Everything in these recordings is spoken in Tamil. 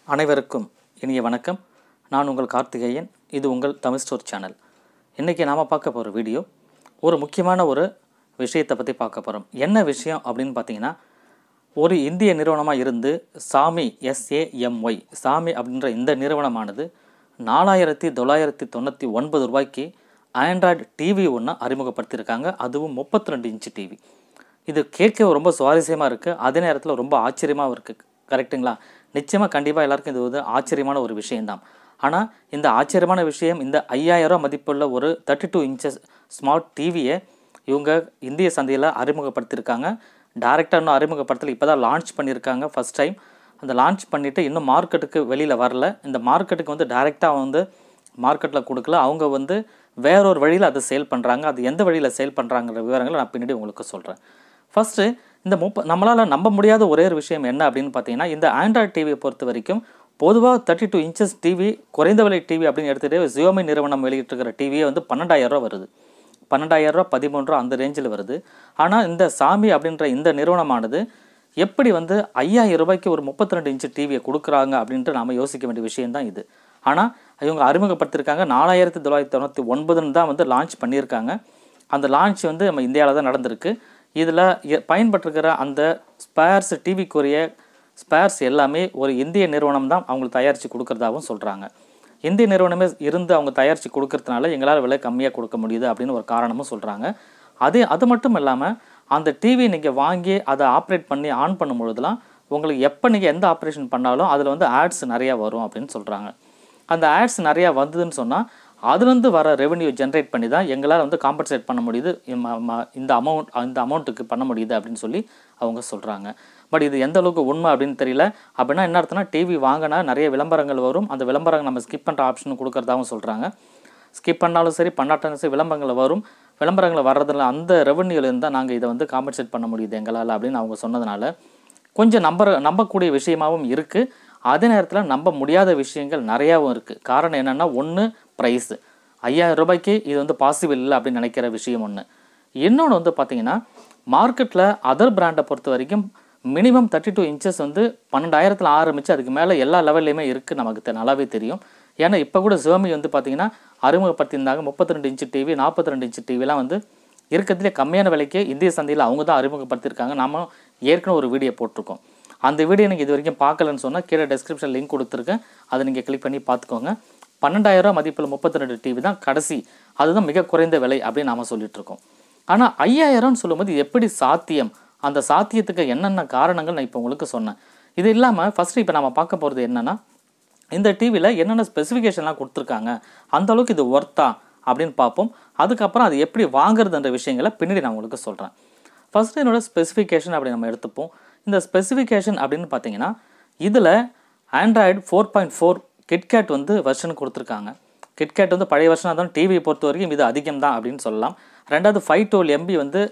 அனைவருக்கும் இனிய வணக்கம் நான் உங்கள் கார்த்திகேயன் இது உங்கள் தமிழ் ஸ்டோர் சேனல் இன்றைக்கி நாம் பார்க்க போகிற வீடியோ ஒரு முக்கியமான ஒரு விஷயத்தை பற்றி பார்க்க போகிறோம் என்ன விஷயம் அப்படின்னு பார்த்தீங்கன்னா ஒரு இந்திய நிறுவனமாக இருந்து சாமி எஸ்ஏஎம்ஒய் சாமி அப்படின்ற இந்த நிறுவனமானது நாலாயிரத்தி தொள்ளாயிரத்தி தொண்ணூற்றி ஒன்பது ரூபாய்க்கு ஆண்ட்ராய்டு டிவி ஒன்று அறிமுகப்படுத்தியிருக்காங்க அதுவும் முப்பத்தி ரெண்டு இன்ச்சு டிவி இது கேட்க ரொம்ப சுவாரஸ்யமாக இருக்குது அதே நேரத்தில் ரொம்ப ஆச்சரியமாகவும் இருக்குது கரெக்ட்டுங்களா நிச்சயமாக கண்டிப்பாக எல்லாருக்கும் இது வந்து ஆச்சரியமான ஒரு விஷயம்தான் ஆனால் இந்த ஆச்சரியமான விஷயம் இந்த ஐயாயிரம் மதிப்புள்ள ஒரு தேர்ட்டி டூ இன்ச்சஸ் ஸ்மார்ட் டிவியை இவங்க இந்திய சந்தையில் அறிமுகப்படுத்தியிருக்காங்க டேரெக்டாக இன்னும் அறிமுகப்படுத்தல இப்போ தான் லான்ச் பண்ணியிருக்காங்க ஃபஸ்ட் டைம் அந்த லான்ச் பண்ணிவிட்டு இன்னும் மார்க்கெட்டுக்கு வெளியில் வரல இந்த மார்க்கெட்டுக்கு வந்து டைரெக்டாக வந்து மார்க்கெட்டில் கொடுக்கல அவங்க வந்து வேறொரு வழியில் அதை சேல் பண்ணுறாங்க அது எந்த வழியில் சேல் பண்ணுறாங்கிற விவரங்களை நான் பின்னாடி உங்களுக்கு சொல்கிறேன் ஃபஸ்ட்டு இந்த முப்ப நம்மளால் நம்ப முடியாத ஒரே ஒரு விஷயம் என்ன அப்படின்னு பார்த்தீங்கன்னா இந்த ஆண்ட்ராய்டு டிவியை பொறுத்த வரைக்கும் பொதுவாக தேர்ட்டி டூ இன்ச்சஸ் டிவி குறைந்த விலை டிவி அப்படின்னு எடுத்துகிட்டு ஜியோமி நிறுவனம் வெளியிட்டிருக்கிற டிவியே வந்து பன்னெண்டாயிரம் ரூபா வருது பன்னெண்டாயிரம் ரூபா பதிமூணு ரூபா அந்த ரேஞ்சில் வருது ஆனால் இந்த சாமி அப்படின்ற இந்த நிறுவனமானது எப்படி வந்து ஐயாயிரம் ரூபாய்க்கு ஒரு முப்பத்தி ரெண்டு இன்ச்சு டிவியை கொடுக்குறாங்க அப்படின்ட்டு நாம் யோசிக்க வேண்டிய விஷயம்தான் இது ஆனால் இவங்க அறிமுகப்படுத்தியிருக்காங்க நாலாயிரத்தி தொள்ளாயிரத்தி தொண்ணூற்றி ஒன்பதுன்னு தான் வந்து லான்ச் பண்ணியிருக்காங்க அந்த லான்ச் வந்து நம்ம இந்தியாவில் தான் நடந்திருக்கு இதில் பயன்பட்டிருக்கிற அந்த ஸ்பேர்ஸ் டிவிக்குரிய ஸ்பேர்ஸ் எல்லாமே ஒரு இந்திய நிறுவனம் தான் அவங்களுக்கு தயாரித்து கொடுக்குறதாகவும் சொல்கிறாங்க இந்திய நிறுவனமே இருந்து அவங்க தயாரித்து கொடுக்கறதுனால எங்களால் விலை கம்மியாக கொடுக்க முடியுது அப்படின்னு ஒரு காரணமும் சொல்கிறாங்க அதே அது மட்டும் இல்லாமல் அந்த டிவி நீங்கள் வாங்கி அதை ஆப்ரேட் பண்ணி ஆன் பண்ணும் பொழுதுலாம் உங்களுக்கு எப்போ நீங்கள் எந்த ஆப்ரேஷன் பண்ணாலும் அதில் வந்து ஆட்ஸ் நிறையா வரும் அப்படின்னு சொல்கிறாங்க அந்த ஆட்ஸ் நிறையா வந்ததுன்னு சொன்னால் அதுலேருந்து வர ரெவென்யூ ஜென்ரேட் பண்ணி தான் எங்களால் வந்து காம்பன்சேட் பண்ண முடியுது ம- ம- இந்த அமௌண்ட் இந்த அமௌண்ட்டுக்கு பண்ண முடியுது அப்படின்னு சொல்லி அவங்க சொல்கிறாங்க பட் இது எந்த அளவுக்கு உண்மை அப்படின்னு தெரியல அப்படின்னா என்ன அர்த்தம்னா டிவி வாங்கினா நிறைய விளம்பரங்கள் வரும் அந்த விளம்பரங்கள் நம்ம ஸ்கிப் பண்ணுற ஆப்ஷன் கொடுக்கறதாகவும் சொல்கிறாங்க ஸ்கிப் பண்ணாலும் சரி பண்ணாட்டாலும் சரி விளம்பரங்கள் வரும் விளம்பரங்கள் வர்றதில் அந்த ரெவன்யூலேருந்து தான் நாங்கள் இதை வந்து காம்பன்சேட் பண்ண முடியுது எங்களால் அப்படின்னு அவங்க சொன்னதுனால கொஞ்சம் நம்புற நம்பக்கூடிய விஷயமாகவும் இருக்குது அதே நேரத்தில் நம்ப முடியாத விஷயங்கள் நிறையாவும் இருக்குது காரணம் என்னென்னா ஒன்று ப்ரைஸு ஐயாயிரம் ரூபாய்க்கு இது வந்து பாசிபிள் இல்லை அப்படின்னு நினைக்கிற விஷயம் ஒன்று இன்னொன்று வந்து பார்த்தீங்கன்னா மார்க்கெட்டில் அதர் பிராண்டை பொறுத்த வரைக்கும் மினிமம் தேர்ட்டி டூ இன்ச்சஸ் வந்து பன்னெண்டாயிரத்தில் ஆரம்பித்து அதுக்கு மேலே எல்லா லெவல்லையுமே இருக்குது நமக்கு தெ- நல்லாவே தெரியும் ஏன்னா இப்போ கூட சிவமி வந்து பார்த்தீங்கன்னா அறிமுகப்படுத்தியிருந்தாங்க முப்பத்தி ரெண்டு இன்ச்சு டிவி நாற்பத்தி ரெண்டு இன்ச்சு டிவிலாம் வந்து இருக்கிறதுலே கம்மியான விலைக்கு இந்திய சந்தையில் அவங்க தான் அறிமுகப்படுத்தியிருக்காங்க நாம ஏற்கனவே ஒரு வீடியோ போட்டிருக்கோம் அந்த வீடியோ நீங்கள் இது வரைக்கும் பார்க்கலன்னு சொன்னால் கீழே டெஸ்கிரிப்ஷன் லிங்க் கொடுத்துருக்கேன் அதை நீங்கள் கிளிக் பண்ணி பார்த்துக்கோங்க பன்னெண்டாயிரம் ரூபாய் மதிப்பில் முப்பத்தி ரெண்டு டிவி தான் கடைசி அதுதான் மிக குறைந்த விலை அப்படின்னு நாம சொல்லிட்டு இருக்கோம் ஆனால் ஐயாயிரம்னு சொல்லும்போது இது எப்படி சாத்தியம் அந்த சாத்தியத்துக்கு என்னென்ன காரணங்கள் நான் இப்போ உங்களுக்கு சொன்னேன் இது இல்லாமல் ஃபஸ்ட்டு இப்போ நம்ம பார்க்க போகிறது என்னென்னா இந்த டிவியில் என்னென்ன ஸ்பெசிஃபிகேஷன்லாம் கொடுத்துருக்காங்க அந்த அளவுக்கு இது ஒர்த்தா அப்படின்னு பார்ப்போம் அதுக்கப்புறம் அது எப்படி வாங்குறதுன்ற விஷயங்களை பின்னாடி நான் உங்களுக்கு சொல்கிறேன் ஃபர்ஸ்ட் என்னோட ஸ்பெசிஃபிகேஷன் அப்படி நம்ம எடுத்துப்போம் இந்த ஸ்பெசிஃபிகேஷன் அப்படின்னு பார்த்தீங்கன்னா இதில் android four point four KitKat வந்து வெர்ஷன் கொடுத்துருக்காங்க கிட்கேட் வந்து பழைய வருஷனாக தான் டிவியை பொறுத்த வரைக்கும் இது அதிகம் தான் அப்படின்னு சொல்லலாம் ரெண்டாவது ஃபைவ் டுவெல் எம்பி வந்து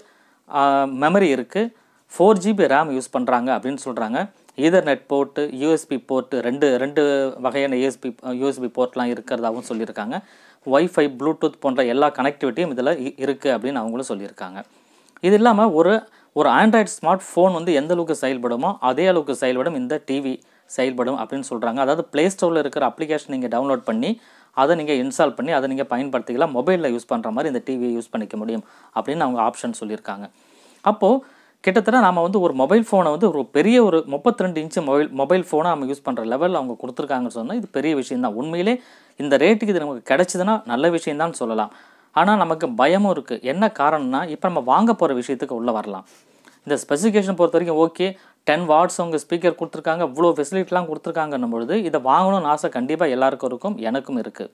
மெமரி இருக்குது ஃபோர் ஜிபி ரேம் யூஸ் பண்ணுறாங்க அப்படின்னு சொல்கிறாங்க ஈதர்நெட் போர்ட்டு யூஎஸ்பி போர்ட்டு ரெண்டு ரெண்டு வகையான யூஎஸ்பி யூஎஸ்பி போர்ட்லாம் இருக்கிறதாகவும் சொல்லியிருக்காங்க ஒய்ஃபை ப்ளூடூத் போன்ற எல்லா கனெக்டிவிட்டியும் இதில் இருக்குது அப்படின்னு அவங்களும் சொல்லியிருக்காங்க இது இல்லாமல் ஒரு ஒரு ஆண்ட்ராய்டு ஸ்மார்ட் ஃபோன் வந்து எந்த அளவுக்கு செயல்படுமோ அதே அளவுக்கு செயல்படும் இந்த டிவி செயல்படும் அப்படின்னு சொல்கிறாங்க அதாவது ப்ளே ஸ்டோரில் இருக்கிற அப்ளிகேஷன் நீங்கள் டவுன்லோட் பண்ணி அதை நீங்கள் இன்ஸ்டால் பண்ணி அதை நீங்கள் பயன்படுத்திக்கலாம் மொபைலில் யூஸ் பண்ணுற மாதிரி இந்த டிவியை யூஸ் பண்ணிக்க முடியும் அப்படின்னு அவங்க ஆப்ஷன் சொல்லியிருக்காங்க அப்போது கிட்டத்தட்ட நாம வந்து ஒரு மொபைல் ஃபோனை வந்து ஒரு பெரிய ஒரு முப்பத்தி ரெண்டு இன்ச்சு மொபைல் மொபைல் ஃபோனை நம்ம யூஸ் பண்ணுற லெவலில் அவங்க கொடுத்துருக்காங்கன்னு சொன்னால் இது பெரிய விஷயம் தான் உண்மையிலே இந்த ரேட்டுக்கு இது நமக்கு கிடைச்சதுன்னா நல்ல விஷயம்தான் சொல்லலாம் ஆனால் நமக்கு பயமும் இருக்குது என்ன காரணம்னா இப்போ நம்ம வாங்க போகிற விஷயத்துக்கு உள்ளே வரலாம் இந்த ஸ்பெசிஃபிகேஷன் பொறுத்த வரைக்கும் ஓகே டென் வாட்ஸ் அவங்க ஸ்பீக்கர் கொடுத்துருக்காங்க இவ்வளோ ஃபெசிலிட்டிலாம் கொடுத்துருக்காங்கன்னும் பொழுது இதை வாங்கணும்னு ஆசை கண்டிப்பாக எல்லாருக்கும் இருக்கும் எனக்கும் இருக்குது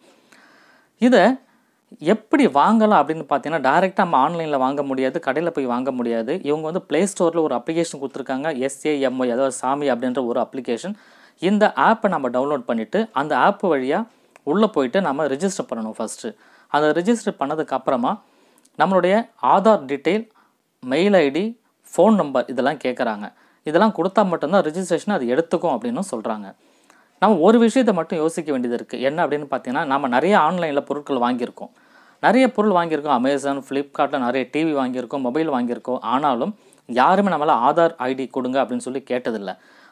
இதை எப்படி வாங்கலாம் அப்படின்னு பார்த்தீங்கன்னா டேரெக்டாக நம்ம ஆன்லைனில் வாங்க முடியாது கடையில் போய் வாங்க முடியாது இவங்க வந்து ப்ளே ஸ்டோரில் ஒரு அப்ளிகேஷன் கொடுத்துருக்காங்க எஸ்ஏஎம்ஒய் அதாவது சாமி அப்படின்ற ஒரு அப்ளிகேஷன் இந்த ஆப்பை நம்ம டவுன்லோட் பண்ணிவிட்டு அந்த ஆப் வழியாக உள்ளே போயிட்டு நம்ம ரெஜிஸ்டர் பண்ணணும் ஃபஸ்ட்டு அதை ரெஜிஸ்டர் பண்ணதுக்கு அப்புறமா நம்மளுடைய Aadhaar detail mail ID phone number இதெல்லாம் கேட்குறாங்க இதெல்லாம் கொடுத்தா மட்டும்தான் ரெஜிஸ்ட்ரேஷன் அது எடுத்துக்கும் அப்படின்னு சொல்கிறாங்க நம்ம ஒரு விஷயத்தை மட்டும் யோசிக்க வேண்டியது இருக்குது என்ன அப்படின்னு பார்த்தீங்கன்னா நம்ம நிறைய ஆன்லைனில் பொருட்கள் வாங்கியிருக்கோம் நிறைய பொருள் வாங்கியிருக்கோம் அமேசான் ஃப்ளிப்கார்ட்டில் நிறைய டிவி வாங்கியிருக்கோம் மொபைல் வாங்கியிருக்கோம் ஆனாலும் யாருமே நம்மளால் ஆதார் ஐடி கொடுங்க அப்படின்னு சொல்லி கேட்டதில்லை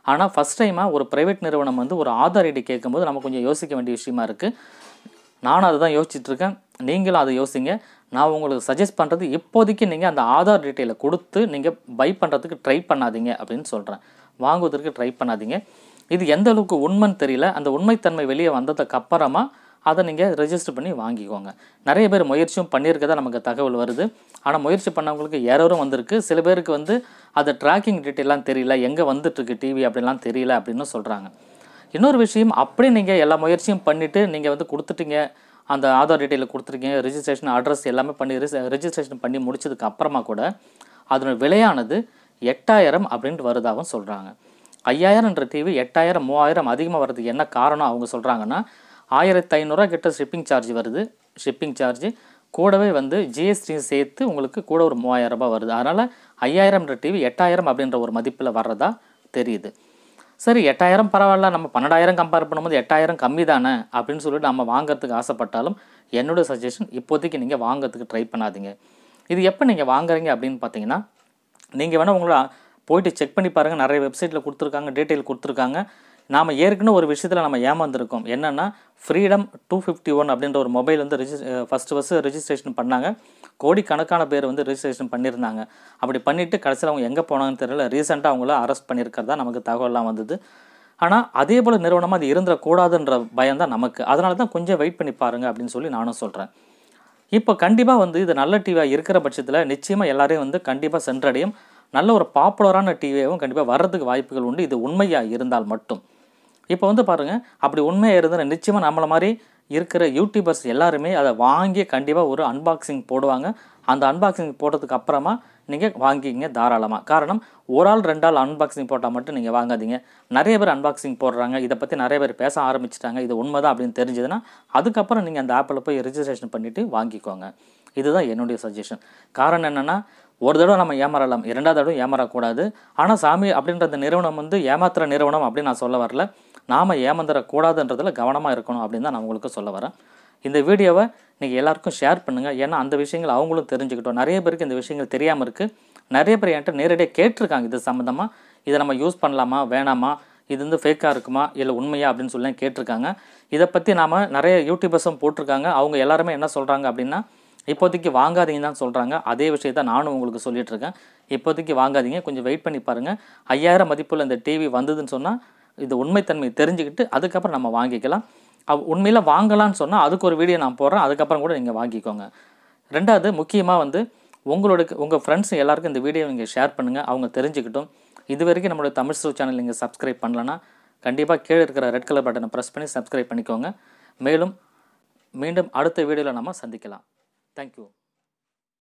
ஆனால் ஃபஸ்ட் டைமாக ஒரு ப்ரைவேட் நிறுவனம் வந்து ஒரு ஆதார் ஐடி கேட்கும்போது நம்ம கொஞ்சம் யோசிக்க வேண்டிய விஷயமா இருக்குது நானும் அதை தான் யோசிச்சுட்டு இருக்கேன் நீங்களும் அதை யோசிங்க நான் உங்களுக்கு சஜஸ்ட் பண்ணுறது இப்போதைக்கு நீங்கள் அந்த ஆதார் டீட்டெயிலை கொடுத்து நீங்கள் பை பண்ணுறதுக்கு ட்ரை பண்ணாதீங்க அப்படின்னு சொல்கிறேன் வாங்குவதற்கு ட்ரை பண்ணாதீங்க இது எந்த அளவுக்கு உண்மைன்னு தெரியல அந்த உண்மைத்தன்மை வெளியே வந்ததுக்கு அப்புறமா அதை நீங்கள் ரெஜிஸ்டர் பண்ணி வாங்கிக்கோங்க நிறைய பேர் முயற்சியும் பண்ணியிருக்கதா நமக்கு தகவல் வருது ஆனால் முயற்சி பண்ணவங்களுக்கு ஏரோரும் வந்திருக்கு சில பேருக்கு வந்து அது ட்ராக்கிங் டீட்டெயிலாம் தெரியல எங்கே வந்துட்டுருக்கு டிவி அப்படிலாம் தெரியல அப்படின்னு சொல்கிறாங்க இன்னொரு விஷயம் அப்படி நீங்கள் எல்லா முயற்சியும் பண்ணிவிட்டு நீங்கள் வந்து கொடுத்துட்டீங்க அந்த ஆதார் டீட்டெயில் கொடுத்துருக்கீங்க ரெஜிஸ்ட்ரேஷன் அட்ரஸ் எல்லாமே பண்ணி ரெஜிஸ்ட்ரேஷன் பண்ணி முடிச்சதுக்கு அப்புறமா கூட அதனோட விலையானது எட்டாயிரம் அப்படின்ட்டு வருதாகவும் சொல்கிறாங்க ஐயாயிரம்ன்ற டிவி எட்டாயிரம் மூவாயிரம் அதிகமாக வர்றதுக்கு என்ன காரணம் அவங்க சொல்கிறாங்கன்னா ஆயிரத்தி ஐநூறுரூவா கிட்ட ஷிப்பிங் சார்ஜ் வருது ஷிப்பிங் சார்ஜ் கூடவே வந்து ஜிஎஸ்டி சேர்த்து உங்களுக்கு கூட ஒரு மூவாயிரம் ரூபாய் வருது அதனால் ஐயாயிரம்ன்ற டிவி எட்டாயிரம் அப்படின்ற ஒரு மதிப்பில் வர்றதா தெரியுது சரி எட்டாயிரம் பரவாயில்ல நம்ம பன்னெண்டாயிரம் கம்பேர் பண்ணும்போது எட்டாயிரம் கம்மி தானே அப்படின்னு சொல்லிட்டு நம்ம வாங்குறதுக்கு ஆசைப்பட்டாலும் என்னோட சஜஷன் இப்போதைக்கு நீங்கள் வாங்குறதுக்கு ட்ரை பண்ணாதீங்க இது எப்போ நீங்கள் வாங்குறீங்க அப்படின்னு பார்த்தீங்கன்னா நீங்கள் வேணால் உங்களை போயிட்டு செக் பண்ணி பாருங்கள் நிறைய வெப்சைட்டில் கொடுத்துருக்காங்க டீட்டெயில் கொடுத்துருக்காங்க நாம் ஏற்கனவே ஒரு விஷயத்தில் நம்ம ஏமாந்துருக்கோம் என்னென்னா ஃப்ரீடம் டூ ஃபிஃப்டி ஒன் அப்படின்ற ஒரு மொபைல் வந்து ரிஜிஸ் ஃபஸ்ட்டு ஃபஸ்ட்டு ரெஜிஸ்ட்ரேஷன் பண்ணாங்க கோடிக்கணக்கான பேர் வந்து ரெஜிஸ்ட்ரேஷன் பண்ணியிருந்தாங்க அப்படி பண்ணிவிட்டு கடைசியில் அவங்க எங்கே போனாங்கன்னு தெரியல ரீசெண்டாக அவங்கள அரெஸ்ட் பண்ணியிருக்கிறதா நமக்கு தகவல்லாம் வந்தது ஆனால் அதே போல் நிறுவனமாக அது இருந்துடக்கூடாதுன்ற பயம் தான் நமக்கு அதனால தான் கொஞ்சம் வெயிட் பண்ணி பாருங்கள் அப்படின்னு சொல்லி நானும் சொல்கிறேன் இப்போ கண்டிப்பாக வந்து இது நல்ல டிவியாக இருக்கிற பட்சத்தில் நிச்சயமாக எல்லாரையும் வந்து கண்டிப்பாக சென்றடையும் நல்ல ஒரு பாப்புலரான டிவியாகவும் கண்டிப்பாக வர்றதுக்கு வாய்ப்புகள் உண்டு இது உண்மையாக இருந்தால் மட்டும் இப்போ வந்து பாருங்கள் அப்படி உண்மையாக இருந்தால் நிச்சயமாக நம்மளை மாதிரி இருக்கிற யூடியூபர்ஸ் எல்லாருமே அதை வாங்கி கண்டிப்பாக ஒரு அன்பாக்சிங் போடுவாங்க அந்த அன்பாக்சிங் போட்டதுக்கு அப்புறமா நீங்கள் வாங்கிக்கிங்க தாராளமாக காரணம் ஒரு ஆள் ரெண்டு ஆள் அன்பாக்சிங் போட்டால் மட்டும் நீங்கள் வாங்காதீங்க நிறைய பேர் அன்பாக்சிங் போடுறாங்க இதை பற்றி நிறைய பேர் பேச ஆரம்பிச்சிட்டாங்க இது உண்மைதான் அப்படின்னு தெரிஞ்சதுன்னா அதுக்கப்புறம் நீங்கள் அந்த ஆப்பில் போய் ரெஜிஸ்ட்ரேஷன் பண்ணிவிட்டு வாங்கிக்கோங்க இதுதான் என்னுடைய சஜஷன் காரணம் என்னென்னா ஒரு தடவை நம்ம ஏமாறலாம் இரண்டாவது தடவை ஏமாறக்கூடாது ஆனால் சாமி அப்படின்ற அந்த நிறுவனம் வந்து ஏமாத்துற நிறுவனம் அப்படின்னு நான் சொல்ல வரல நாம் ஏமாந்துடக்கூடாதுன்றதுல கவனமாக இருக்கணும் அப்படின்னு தான் நான் உங்களுக்கு சொல்ல வரேன் இந்த வீடியோவை நீங்கள் எல்லாருக்கும் ஷேர் பண்ணுங்கள் ஏன்னா அந்த விஷயங்கள் அவங்களும் தெரிஞ்சுக்கிட்டோம் நிறைய பேருக்கு இந்த விஷயங்கள் தெரியாமல் இருக்குது நிறைய பேர் என்கிட்ட நேரடியாக கேட்டிருக்காங்க இது சம்மந்தமாக இதை நம்ம யூஸ் பண்ணலாமா வேணாமா இது வந்து ஃபேக்காக இருக்குமா இல்லை உண்மையா அப்படின்னு சொல்லி கேட்டிருக்காங்க இதை பற்றி நாம் நிறைய யூடியூபர்ஸும் போட்டிருக்காங்க அவங்க எல்லாருமே என்ன சொல்கிறாங்க அப்படின்னா இப்போதைக்கு வாங்காதீங்கன்னு தான் சொல்கிறாங்க அதே விஷயத்த நானும் உங்களுக்கு சொல்லிட்டு இருக்கேன் இப்போதைக்கு வாங்காதீங்க கொஞ்சம் வெயிட் பண்ணி பாருங்கள் ஐயாயிரம் மதிப்புள்ள இந்த டிவி வந்ததுன்னு சொன்னால் இது உண்மைத்தன்மை தெரிஞ்சுக்கிட்டு அதுக்கப்புறம் நம்ம வாங்கிக்கலாம் அவ் உண்மையில் வாங்கலாம்னு சொன்னால் அதுக்கு ஒரு வீடியோ நான் போடுறேன் அதுக்கப்புறம் கூட நீங்கள் வாங்கிக்கோங்க ரெண்டாவது முக்கியமாக வந்து உங்களோட உங்கள் ஃப்ரெண்ட்ஸ் எல்லாருக்கும் இந்த வீடியோ நீங்கள் ஷேர் பண்ணுங்கள் அவங்க தெரிஞ்சுக்கிட்டும் இது வரைக்கும் நம்மளோட தமிழ் ஸ்டோ சேனல் நீங்கள் சப்ஸ்கிரைப் பண்ணலன்னா கண்டிப்பாக கீழே இருக்கிற ரெட் கலர் பட்டனை ப்ரெஸ் பண்ணி சப்ஸ்கிரைப் பண்ணிக்கோங்க மேலும் மீண்டும் அடுத்த வீடியோவில் நம்ம சந்திக்கலாம் தேங்க்யூ